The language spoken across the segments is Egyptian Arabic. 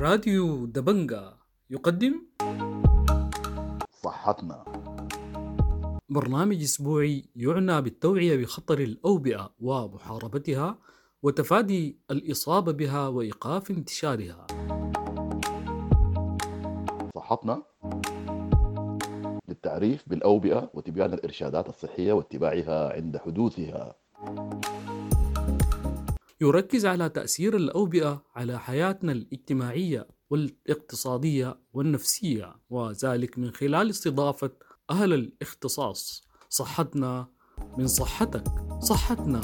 راديو دبنجا يقدم صحتنا برنامج أسبوعي يعنى بالتوعية بخطر الأوبئة ومحاربتها وتفادي الإصابة بها وإيقاف انتشارها صحتنا للتعريف بالأوبئة وتبيان الإرشادات الصحية واتباعها عند حدوثها يركز على تأثير الأوبئة على حياتنا الاجتماعية والاقتصادية والنفسية وذلك من خلال استضافة أهل الاختصاص صحتنا من صحتك صحتنا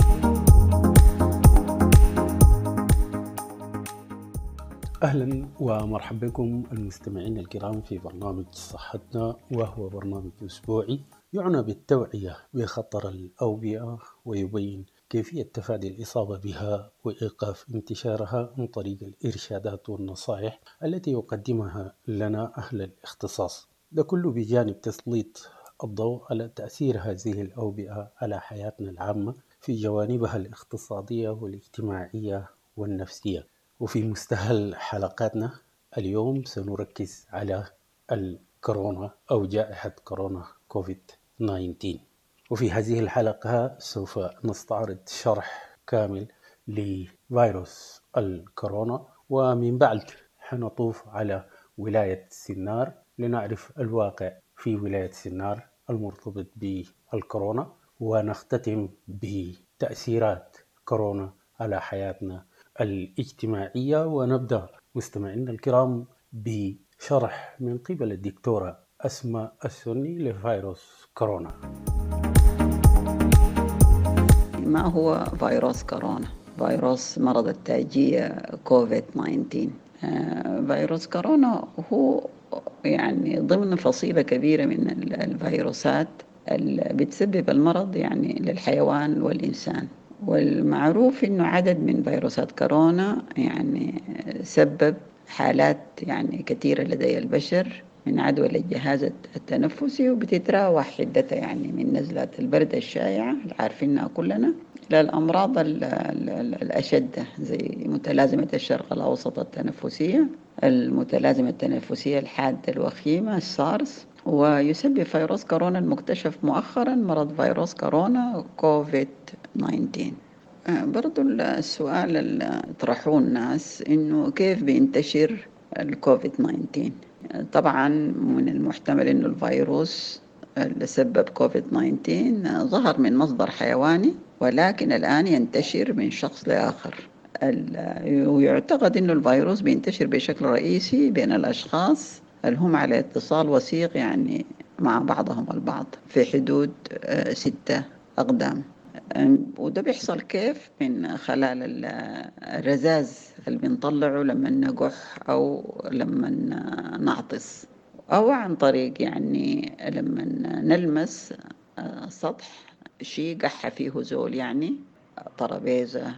أهلا ومرحبا بكم المستمعين الكرام في برنامج صحتنا وهو برنامج أسبوعي يعنى بالتوعية بخطر الأوبئة ويبين كيفية تفادي الإصابة بها وإيقاف انتشارها عن طريق الإرشادات والنصائح التي يقدمها لنا أهل الاختصاص ده كله بجانب تسليط الضوء على تأثير هذه الأوبئة على حياتنا العامة في جوانبها الاقتصادية والاجتماعية والنفسية وفي مستهل حلقاتنا اليوم سنركز على الكورونا أو جائحة كورونا كوفيد 19 وفي هذه الحلقة سوف نستعرض شرح كامل لفيروس الكورونا ومن بعد حنطوف على ولاية سنار لنعرف الواقع في ولاية سنار المرتبط بالكورونا ونختتم بتأثيرات كورونا على حياتنا الاجتماعية ونبدأ مستمعينا الكرام بشرح من قبل الدكتورة أسماء السني لفيروس كورونا ما هو فيروس كورونا فيروس مرض التاجية كوفيد 19 آه، فيروس كورونا هو يعني ضمن فصيلة كبيرة من الفيروسات اللي بتسبب المرض يعني للحيوان والإنسان والمعروف انه عدد من فيروسات كورونا يعني سبب حالات يعني كثيره لدي البشر من عدوى للجهاز التنفسي وبتتراوح حدتها يعني من نزلات البرد الشائعة اللي عارفينها كلنا إلى الأمراض الأشد زي متلازمة الشرق الأوسط التنفسية المتلازمة التنفسية الحادة الوخيمة السارس ويسبب فيروس كورونا المكتشف مؤخرا مرض فيروس كورونا كوفيد 19 برضو السؤال اللي طرحوه الناس انه كيف بينتشر الكوفيد 19 طبعا من المحتمل انه الفيروس اللي سبب كوفيد 19 ظهر من مصدر حيواني ولكن الآن ينتشر من شخص لآخر ويعتقد أنه الفيروس بينتشر بشكل رئيسي بين الأشخاص اللي هم على اتصال وثيق يعني مع بعضهم البعض في حدود ستة أقدام وده بيحصل كيف من خلال الرذاذ اللي بنطلعه لما نقح أو لما نعطس أو عن طريق يعني لما نلمس سطح شيء قح فيه زول يعني طرابيزة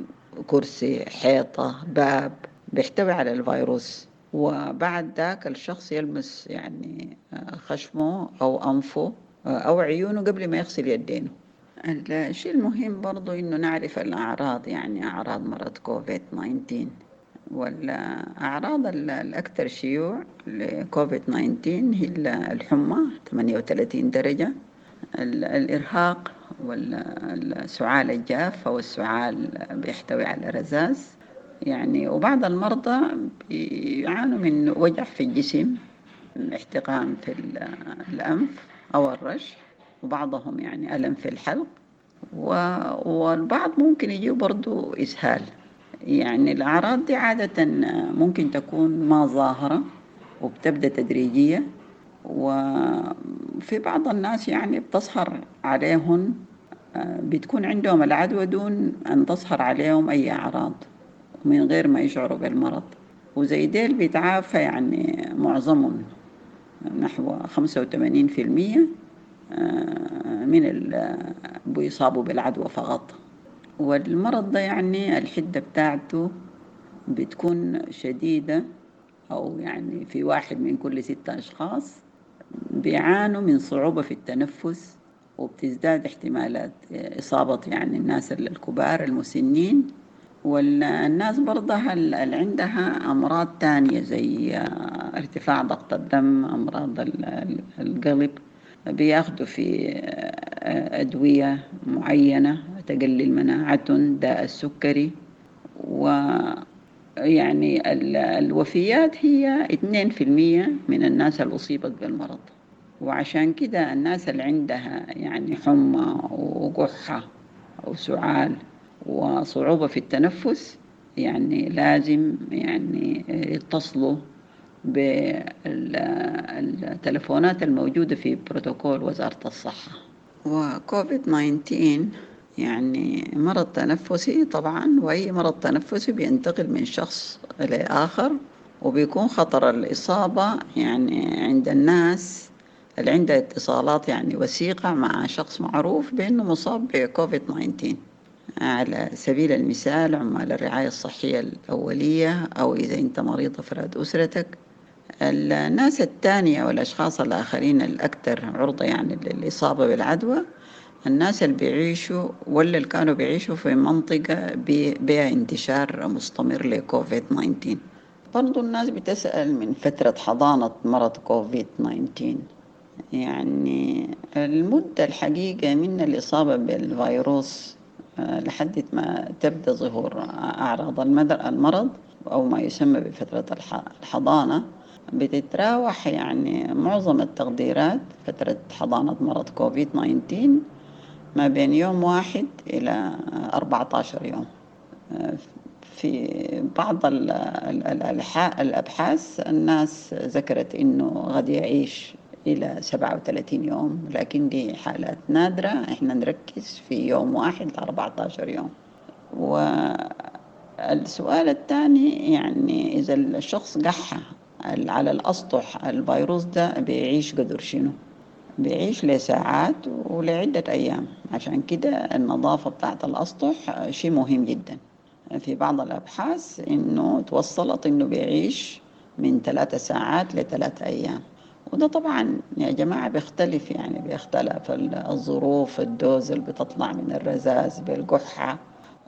كرسي حيطة باب بيحتوي على الفيروس وبعد ذاك الشخص يلمس يعني خشمه أو أنفه أو عيونه قبل ما يغسل يدينه الشيء المهم برضو إنه نعرف الأعراض يعني أعراض مرض كوفيد 19 والأعراض الأكثر شيوع لكوفيد 19 هي الحمى 38 درجة الإرهاق والسعال الجاف أو السعال بيحتوي على رذاذ يعني وبعض المرضى بيعانوا من وجع في الجسم احتقان في الأنف أو الرش وبعضهم يعني ألم في الحلق والبعض ممكن يجيه برضو إسهال يعني الأعراض دي عادة ممكن تكون ما ظاهرة وبتبدأ تدريجية وفي بعض الناس يعني بتظهر عليهم بتكون عندهم العدوى دون أن تظهر عليهم أي أعراض من غير ما يشعروا بالمرض وزي ديل بيتعافى يعني معظمهم نحو خمسة وثمانين في المية من اللي بيصابوا بالعدوى فقط والمرض ده يعني الحدة بتاعته بتكون شديدة أو يعني في واحد من كل ستة أشخاص بيعانوا من صعوبة في التنفس وبتزداد احتمالات إصابة يعني الناس الكبار المسنين والناس برضها اللي عندها أمراض تانية زي ارتفاع ضغط الدم أمراض القلب بياخدوا في أدوية معينة تقلل مناعتهم داء السكري ويعني الوفيات هي 2% من الناس اللي أصيبت بالمرض وعشان كده الناس اللي عندها يعني حمى وقحة أو سعال وصعوبة في التنفس يعني لازم يعني يتصلوا بالتلفونات الموجودة في بروتوكول وزارة الصحة وكوفيد 19 يعني مرض تنفسي طبعا وأي مرض تنفسي بينتقل من شخص لآخر وبيكون خطر الإصابة يعني عند الناس اللي عندها اتصالات يعني وثيقة مع شخص معروف بأنه مصاب بكوفيد 19 على سبيل المثال عمال الرعاية الصحية الأولية أو إذا أنت مريض أفراد أسرتك الناس التانية والأشخاص الآخرين الأكثر عرضة يعني للإصابة بالعدوى الناس اللي بيعيشوا ولا اللي كانوا بيعيشوا في منطقة بها انتشار مستمر لكوفيد 19 برضو الناس بتسأل من فترة حضانة مرض كوفيد 19 يعني المدة الحقيقة من الإصابة بالفيروس لحد ما تبدأ ظهور أعراض المرض أو ما يسمى بفترة الحضانة بتتراوح يعني معظم التقديرات فترة حضانة مرض كوفيد 19 ما بين يوم واحد إلى 14 يوم في بعض الأبحاث الناس ذكرت إنه قد يعيش إلى 37 يوم لكن دي حالات نادرة إحنا نركز في يوم واحد ل 14 يوم والسؤال الثاني يعني إذا الشخص قحة على الأسطح الفيروس ده بيعيش قدر شنو بيعيش لساعات ولعدة أيام عشان كده النظافة بتاعت الأسطح شيء مهم جدا في بعض الأبحاث إنه توصلت إنه بيعيش من ثلاثة ساعات لثلاثة أيام وده طبعا يا جماعة بيختلف يعني بيختلف الظروف الدوز اللي بتطلع من الرذاذ بالقحة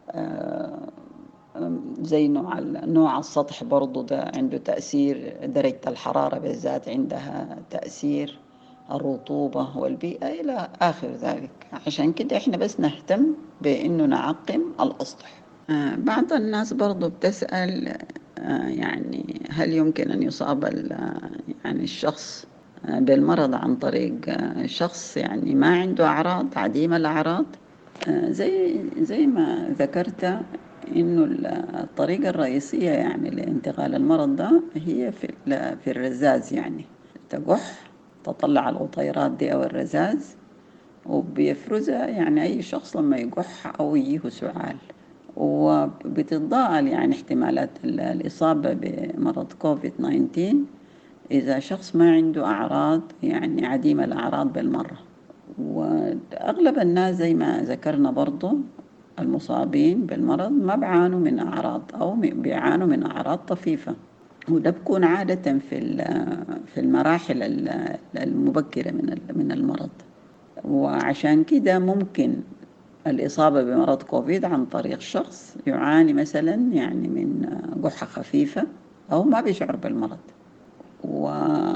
زي نوع نوع السطح برضو ده عنده تأثير درجة الحرارة بالذات عندها تأثير الرطوبة والبيئة إلى آخر ذلك عشان كده إحنا بس نهتم بإنه نعقم الأسطح بعض الناس برضو بتسأل يعني هل يمكن أن يصاب يعني الشخص بالمرض عن طريق شخص يعني ما عنده أعراض عديم الأعراض زي زي ما ذكرت إنه الطريقة الرئيسية يعني لانتقال المرض ده هي في في الرذاذ يعني تقح تطلع الغطيرات دي أو الرذاذ وبيفرزها يعني أي شخص لما يقح أو يجيه سعال وبتتضاءل يعني احتمالات الإصابة بمرض كوفيد 19 إذا شخص ما عنده أعراض يعني عديم الأعراض بالمرة وأغلب الناس زي ما ذكرنا برضو المصابين بالمرض ما بيعانوا من أعراض أو بيعانوا من أعراض طفيفة وده بكون عادة في في المراحل المبكرة من من المرض وعشان كده ممكن الإصابة بمرض كوفيد عن طريق شخص يعاني مثلا يعني من قحة خفيفة أو ما بيشعر بالمرض و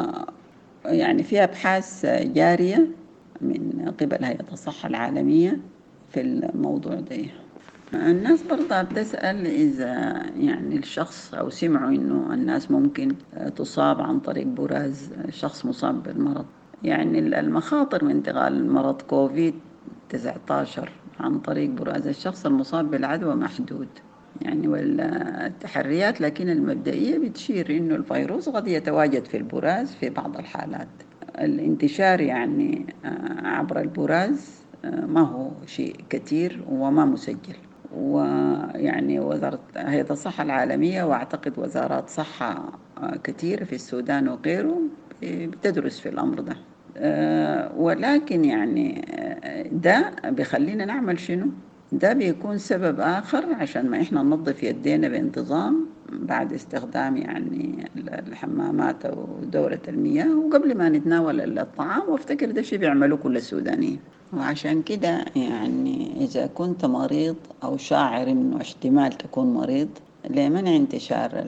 يعني في أبحاث جارية من قبل هيئة الصحة العالمية في الموضوع ده الناس برضه بتسأل إذا يعني الشخص أو سمعوا إنه الناس ممكن تصاب عن طريق براز شخص مصاب بالمرض يعني المخاطر من انتقال مرض كوفيد 19 عن طريق براز الشخص المصاب بالعدوى محدود يعني والتحريات لكن المبدئية بتشير إنه الفيروس قد يتواجد في البراز في بعض الحالات الانتشار يعني عبر البراز ما هو شيء كثير وما مسجل ويعني وزارة هيئة الصحة العالمية وأعتقد وزارات صحة كثيرة في السودان وغيره بتدرس في الأمر ده ولكن يعني ده بيخلينا نعمل شنو؟ ده بيكون سبب آخر عشان ما إحنا ننظف يدينا بانتظام بعد استخدام يعني الحمامات أو دورة المياه وقبل ما نتناول الطعام وافتكر ده شيء بيعملوه كل السودانيين وعشان كده يعني إذا كنت مريض أو شاعر إنه احتمال تكون مريض لمنع انتشار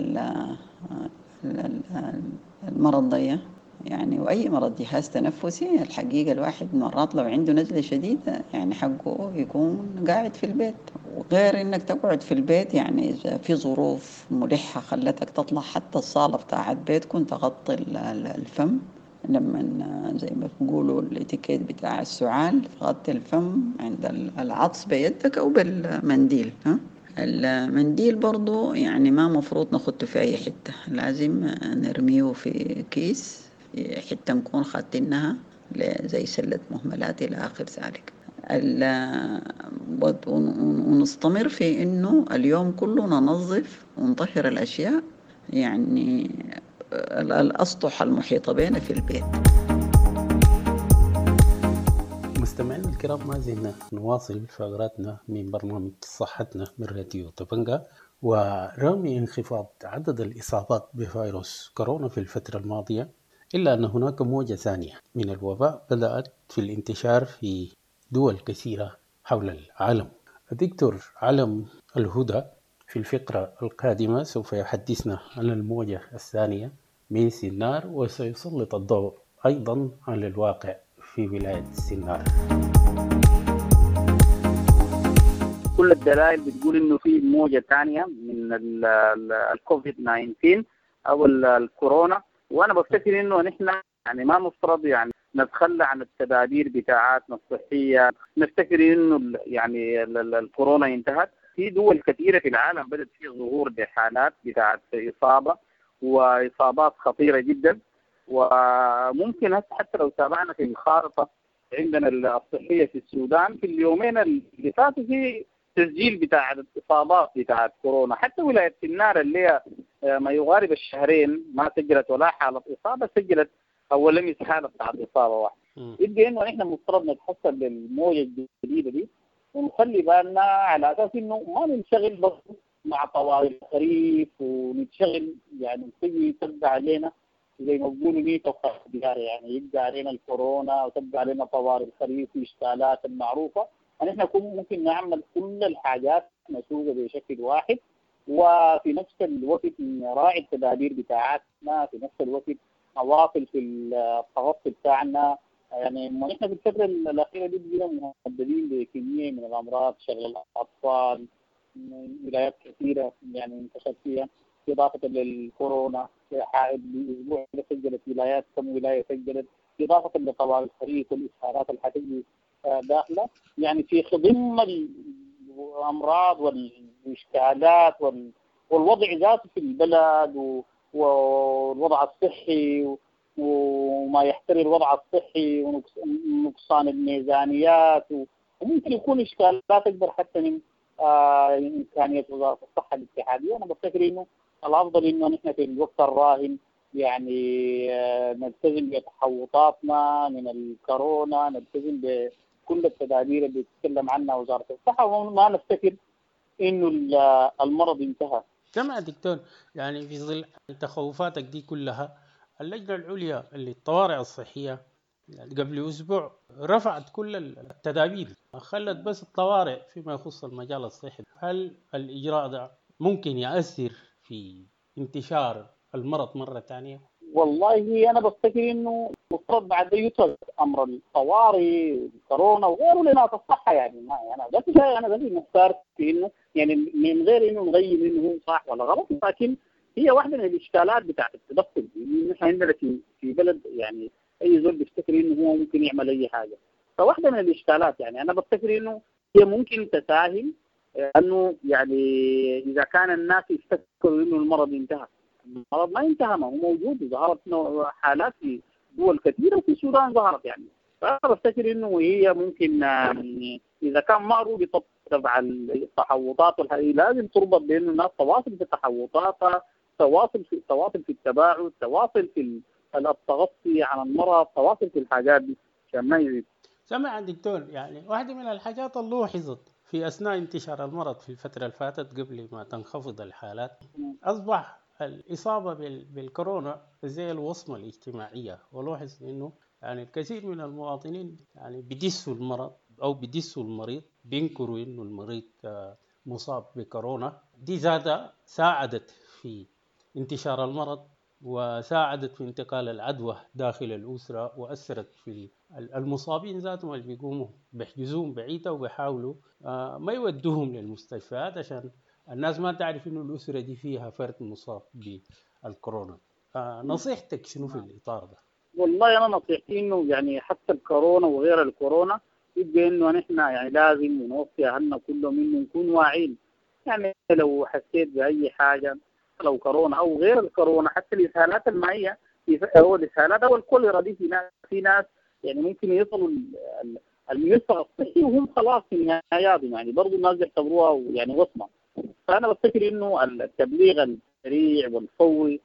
المرض ده يعني وأي مرض جهاز تنفسي الحقيقة الواحد مرات لو عنده نزلة شديدة يعني حقه يكون قاعد في البيت وغير إنك تقعد في البيت يعني إذا في ظروف ملحة خلتك تطلع حتى الصالة بتاعت بيتكم تغطي الفم لما زي ما بيقولوا الاتيكيت بتاع السعال تغطي الفم عند العطس بيدك أو بالمنديل ها المنديل برضو يعني ما مفروض نخطه في أي حتة لازم نرميه في كيس في حتة نكون خاتنها زي سلة مهملات إلى آخر ذلك ونستمر في إنه اليوم كله ننظف ونطهر الأشياء يعني الأسطح المحيطة بنا في البيت مستمعينا الكرام ما زلنا نواصل فقراتنا من برنامج صحتنا من راديو تبنجا ورغم انخفاض عدد الإصابات بفيروس كورونا في الفترة الماضية إلا أن هناك موجة ثانية من الوباء بدأت في الانتشار في دول كثيرة حول العالم الدكتور علم الهدى في الفقرة القادمة سوف يحدثنا عن الموجة الثانية من سنار وسيسلط الضوء أيضا على الواقع في ولاية سنار كل الدلائل بتقول انه في موجه ثانيه من الكوفيد 19 او الكورونا وانا بفتكر انه نحن يعني ما مفترض يعني نتخلى عن التدابير بتاعاتنا الصحيه نفتكر انه يعني الكورونا انتهت في دول كثيره في العالم بدات في ظهور لحالات بتاعت اصابه واصابات خطيره جدا وممكن حتى لو تابعنا في الخارطه عندنا الصحيه في السودان في اليومين اللي فاتوا في تسجيل بتاع الاصابات بتاعت كورونا حتى ولايه النار اللي هي ما يقارب الشهرين ما سجلت ولا حاله اصابه سجلت او لم يس حاله بتاعت اصابه واحده يبقى انه نحن مفترض نتحسن للموجه الجديده دي ونخلي بالنا على اساس انه ما ننشغل بس مع طوارئ الخريف ونتشغل يعني تجي تبقى علينا زي ما بيقولوا ميت وخيار يعني يبقى علينا الكورونا وتبقى علينا طوارئ الخريف والاشكالات المعروفه يعني احنا ممكن نعمل كل الحاجات مسوقه بشكل واحد وفي نفس الوقت نراعي التدابير بتاعتنا في نفس الوقت نواصل في التغطي بتاعنا يعني نحن في الفترة الأخيرة دي بقينا مهددين بكمية من الأمراض شغل الأطفال ولايات كثيرة يعني انتشرت فيها إضافة للكورونا بأسبوع سجلت ولايات كم ولاية سجلت إضافة لطوارئ الخريف والإسهارات اللي حتجي داخلة يعني في خضم الأمراض والإشكالات والوضع ذاته في البلد والوضع الصحي وما يحتري الوضع الصحي ونقصان الميزانيات وممكن يكون اشكالات اكبر حتى من آه امكانيه وزاره الصحه الاتحاديه انا بفتكر انه الافضل انه نحن في الوقت الراهن يعني آه نلتزم بتحوطاتنا من الكورونا نلتزم بكل التدابير اللي بتتكلم عنها وزاره الصحه وما نفتكر انه المرض انتهى سمع دكتور يعني في ظل تخوفاتك دي كلها اللجنة العليا للطوارئ الصحية قبل أسبوع رفعت كل التدابير خلت بس الطوارئ فيما يخص المجال الصحي هل الإجراء ده ممكن يأثر في انتشار المرض مرة ثانية؟ والله أنا بفتكر إنه مفترض بعد يترك أمر الطوارئ كورونا وغيره لناس الصحة يعني ما أنا بس أنا بس مختار في إنه يعني من غير إنه نغير إنه هو صح ولا غلط لكن هي واحده من الاشكالات بتاعت التدخل نحن عندنا في في بلد يعني اي زول بيفتكر انه هو ممكن يعمل اي حاجه فواحده من الاشكالات يعني انا بفتكر انه هي ممكن تساهم انه يعني اذا كان الناس يفتكروا انه المرض انتهى المرض ما انتهى ما هو موجود ظهرت حالات في دول كثيره وفي السودان ظهرت يعني فانا بفتكر انه هي ممكن اذا كان ما ربطت تبع التحوطات والحقيقة لازم تربط بانه الناس تواصل في تحوطاتها تواصل في تواصل في التباعد تواصل في التغطي عن المرض تواصل في الحاجات دي عشان ما يزيد سمع دكتور يعني واحدة من الحاجات اللي لاحظت في في أثناء انتشار المرض في الفترة اللي فاتت قبل ما تنخفض الحالات أصبح الإصابة بال- بالكورونا زي الوصمة الاجتماعية ولاحظ إنه يعني الكثير من المواطنين يعني بدسوا المرض أو بدسوا المريض بينكروا إنه المريض آه، مصاب بكورونا دي ذاتها ساعدت في انتشار المرض وساعدت في انتقال العدوى داخل الأسرة وأثرت في ال- المصابين ذاتهم اللي بيقوموا بيحجزوهم بعيدة وبيحاولوا آه، ما يودوهم للمستشفيات عشان الناس ما تعرف إنه الأسرة دي فيها فرد مصاب بالكورونا آه، نصيحتك شنو في الإطار ده؟ والله انا نصيحتي انه يعني حتى الكورونا وغير الكورونا يبقى انه نحن يعني لازم نوصي اهلنا كلهم انه نكون واعيين يعني لو حسيت باي حاجه لو كورونا او غير الكورونا حتى الاسهالات المائيه في ف- او الاسهالات او الكوليرا دي في ناس في ناس يعني ممكن يصلوا ال- ال- الملصق الصحي وهم خلاص في نهاياتهم يعني برضه الناس بيعتبروها يعني وصمه فانا بفتكر انه التبليغ السريع والفوري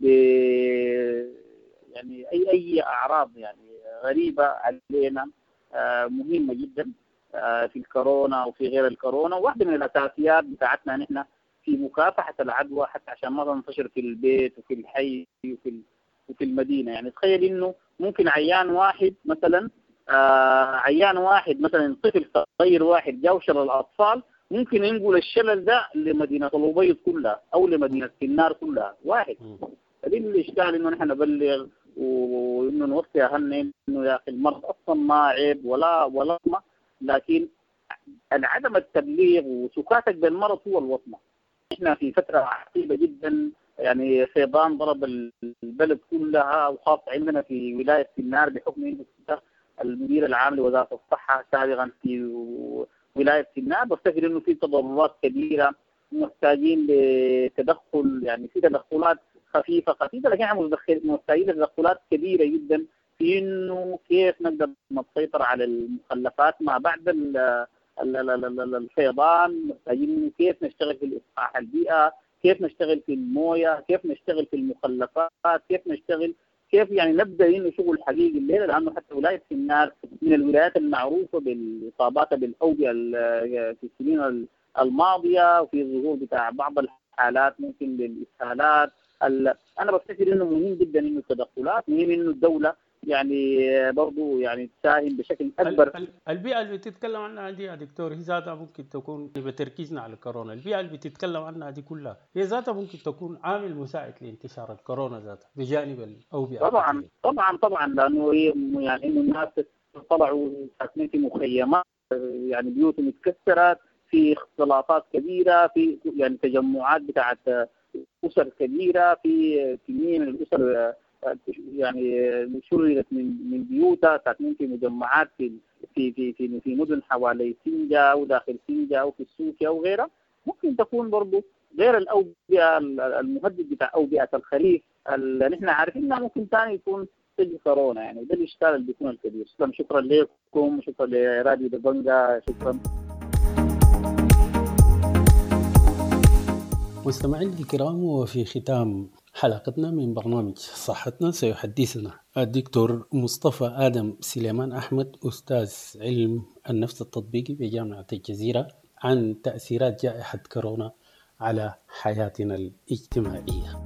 ب- يعني اي اي اعراض يعني غريبه علينا آه، مهمه جدا آه، في الكورونا وفي غير الكورونا واحده من الاساسيات بتاعتنا نحن في مكافحه العدوى حتى عشان ما تنتشر في البيت وفي الحي وفي ال- وفي المدينه يعني تخيل انه ممكن عيان واحد مثلا آه، عيان واحد مثلا طفل صغير واحد جاء وشل الاطفال ممكن ينقل الشلل ده لمدينه الابيض كلها او لمدينه النار كلها واحد فدي الاشكال انه نحن نبلغ وانه نوصي اهلنا انه يا اخي المرض اصلا ما عيب ولا ولا وصمه لكن عدم التبليغ وسكاتك بالمرض هو الوصمه. احنا في فتره عصيبه جدا يعني فيضان ضرب البلد كلها وخاصه عندنا في ولايه النار بحكم انه كنت المدير العام لوزاره الصحه سابقا في ولايه النار بفتكر انه في تضررات كبيره محتاجين لتدخل يعني في تدخلات خفيفه خفيفه لكن احنا متدخل- محتاجين تدخلات كبيره جدا في انه كيف نقدر نسيطر على المخلفات ما بعد ال- ال- ال- ال- ال- الفيضان محتاجين إنه كيف نشتغل في الاصلاح البيئه كيف نشتغل في المويه كيف نشتغل في المخلفات كيف نشتغل كيف يعني نبدا انه شغل حقيقي الليله لانه حتى ولايه النار من الولايات المعروفه بالاصابات بالاوبئه ال- في السنين الماضيه وفي الظهور بتاع بعض الحالات ممكن للاسهالات ال- انا بفتكر انه مهم جدا انه التدخلات مهم انه الدوله يعني برضو يعني تساهم بشكل اكبر ال- ال- البيئة اللي بتتكلم عنها دي يا دكتور هي ذاتها ممكن تكون بتركيزنا على الكورونا، البيئة اللي بتتكلم عنها دي كلها هي ذاتها ممكن تكون عامل مساعد لانتشار الكورونا ذاتها بجانب الأوبئة طبعا الكثيرة. طبعا طبعا لانه هي يعني انه الناس طلعوا ساكنين في مخيمات يعني بيوتهم اتكسرت في اختلاطات كبيره في يعني تجمعات بتاعت اسر كبيره في كميه من الاسر يعني شردت من من بيوتها ساكنين في مجمعات في في في في, في مدن حوالي سنجا او داخل سنجا او في السوق او غيرها ممكن تكون برضه غير الاوبئه المهدد بتاع اوبئه الخريف اللي نحن عارفين انها ممكن ثاني يكون تجي كورونا يعني ده الاشكال اللي بيكون الكبير شكرا شكرا لكم شكرا لراديو دبنجا شكرا مستمعينا الكرام وفي ختام حلقتنا من برنامج صحتنا سيحدثنا الدكتور مصطفى آدم سليمان أحمد أستاذ علم النفس التطبيقي بجامعة الجزيرة عن تأثيرات جائحة كورونا على حياتنا الاجتماعية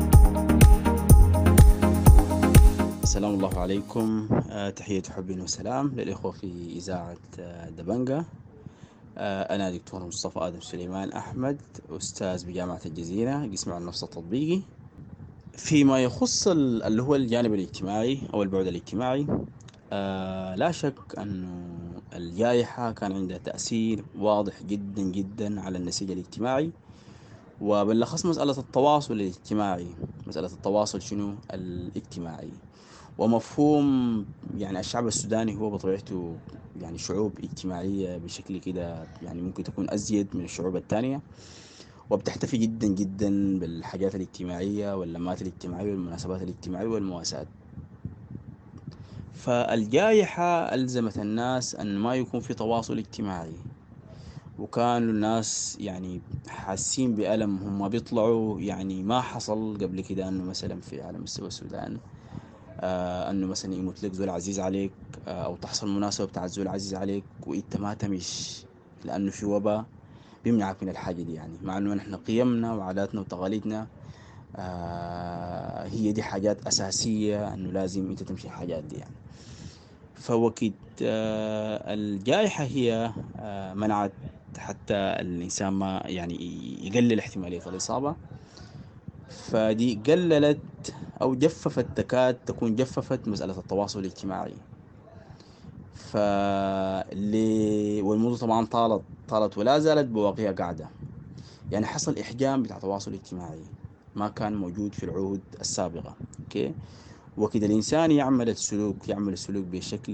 السلام الله عليكم آه، تحية حب وسلام للإخوة في إذاعة آه، دبنجة آه، أنا دكتور مصطفى آدم سليمان أحمد أستاذ بجامعة الجزيرة قسم علم النفس التطبيقي فيما يخص ال- اللي هو الجانب الاجتماعي أو البعد الاجتماعي آه، لا شك أنه الجائحة كان عندها تأثير واضح جدا جدا على النسيج الاجتماعي وبالأخص مسألة التواصل الاجتماعي مسألة التواصل شنو الاجتماعي ومفهوم يعني الشعب السوداني هو بطبيعته يعني شعوب اجتماعية بشكل كده يعني ممكن تكون أزيد من الشعوب التانية وبتحتفي جدا جدا بالحاجات الاجتماعية واللمات الاجتماعية والمناسبات الاجتماعية والمواساة فالجائحة ألزمت الناس أن ما يكون في تواصل اجتماعي وكانوا الناس يعني حاسين بألم هم بيطلعوا يعني ما حصل قبل كده أنه مثلا في على مستوى السودان آه انه مثلا يموت لك زول عزيز عليك آه او تحصل مناسبه بتاعت زول عزيز عليك وانت ما تمش لأنه في وباء بيمنعك من الحاجة دي يعني مع إنه نحن قيمنا وعاداتنا وتقاليدنا آه هي دي حاجات أساسية إنه لازم أنت تمشي الحاجات دي يعني فوقت آه الجائحة هي آه منعت حتى الإنسان ما يعني يقلل احتمالية الإصابة فدي قللت أو جففت تكاد تكون جففت مسألة التواصل الاجتماعي ف والموضوع طبعا طالت طالت ولا زالت بواقيها قاعدة يعني حصل إحجام بتاع تواصل اجتماعي ما كان موجود في العهود السابقة أوكي وكده الإنسان يعمل السلوك يعمل السلوك بشكل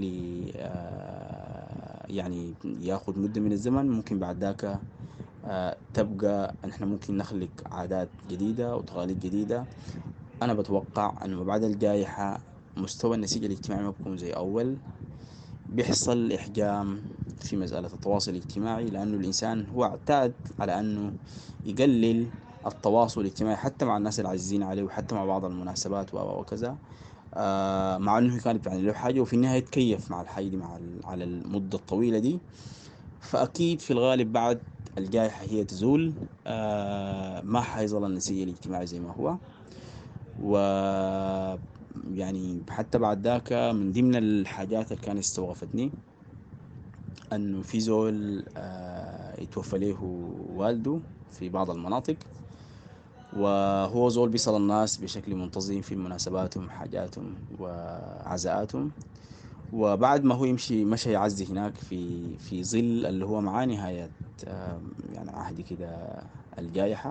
يعني ياخذ مدة من الزمن ممكن بعد ذاك تبقى نحن ممكن نخلق عادات جديدة وتقاليد جديدة أنا بتوقع أنه بعد الجائحة مستوى النسيج الاجتماعي ما بيكون زي أول بيحصل إحجام في مسألة التواصل الاجتماعي لأنه الإنسان هو اعتاد على أنه يقلل التواصل الاجتماعي حتى مع الناس العزيزين عليه وحتى مع بعض المناسبات وكذا آه مع أنه كانت يعني له حاجة وفي النهاية يتكيف مع الحاجة دي مع على المدة الطويلة دي فأكيد في الغالب بعد الجائحة هي تزول آه ما حيظل النسيج الاجتماعي زي ما هو و يعني حتى بعد ذاك من ضمن الحاجات اللي كانت استوقفتني انه في زول آه يتوفى له والده في بعض المناطق وهو زول بيصل الناس بشكل منتظم في مناسباتهم حاجاتهم وعزاءاتهم وبعد ما هو يمشي مشى يعزي هناك في في ظل اللي هو مع نهاية آه يعني عهد كده الجائحة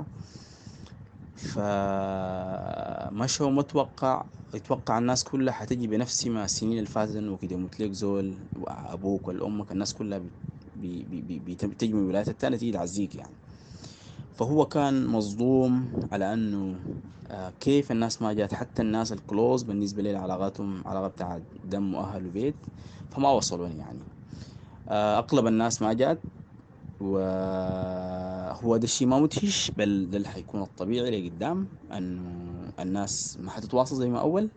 فمشى ومتوقع يتوقع الناس كلها حتجي بنفس ما السنين اللي فاتت انه كده يموت لك زول وابوك ولا امك الناس كلها بي بي بي بتجي من الولايات التانية تيجي تعزيك يعني فهو كان مصدوم على انه آه كيف الناس ما جات حتى الناس الكلوز بالنسبه لي علاقاتهم علاقه بتاع دم واهل وبيت فما وصلوني يعني آه اغلب الناس ما جات وهو ده الشيء ما مدهش بل ده اللي حيكون الطبيعي لقدام انه الناس ما حتتواصل زي ما اول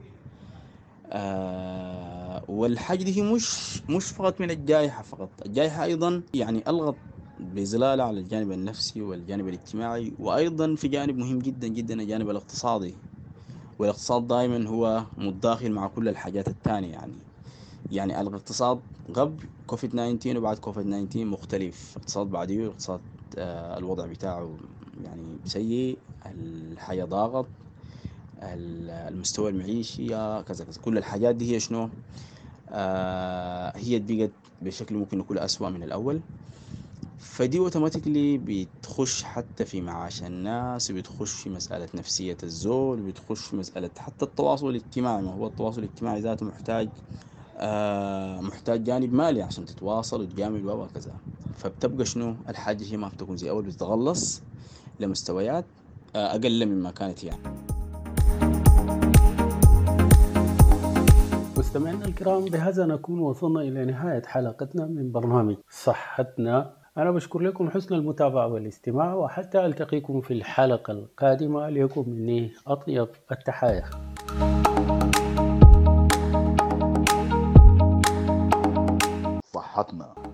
آه والحاجة دي هي مش مش فقط من الجائحة فقط الجائحة أيضا يعني ألغت بظلالة على الجانب النفسي والجانب الاجتماعي وأيضا في جانب مهم جدا جدا الجانب الاقتصادي والاقتصاد دائما هو متداخل مع كل الحاجات الثانية يعني يعني الاقتصاد قبل كوفيد 19 وبعد كوفيد 19 مختلف اقتصاد بعديه اقتصاد آه الوضع بتاعه يعني سيء الحياة ضاغط المستوى المعيشي كذا كذا كل الحاجات دي هي شنو آه هي بقت بشكل ممكن يكون أسوأ من الأول فدي اوتوماتيكلي بتخش حتى في معاش الناس بتخش في مسألة نفسية الزول بتخش في مسألة حتى التواصل الاجتماعي ما هو التواصل الاجتماعي ذاته محتاج آه محتاج جانب مالي عشان تتواصل وتجامل وكذا فبتبقى شنو الحاجة هي ما بتكون زي أول بتتغلص لمستويات آه أقل مما كانت يعني مستمعينا الكرام بهذا نكون وصلنا إلى نهاية حلقتنا من برنامج صحتنا أنا بشكر لكم حسن المتابعة والاستماع وحتى ألتقيكم في الحلقة القادمة لكم مني أطيب التحايا صحتنا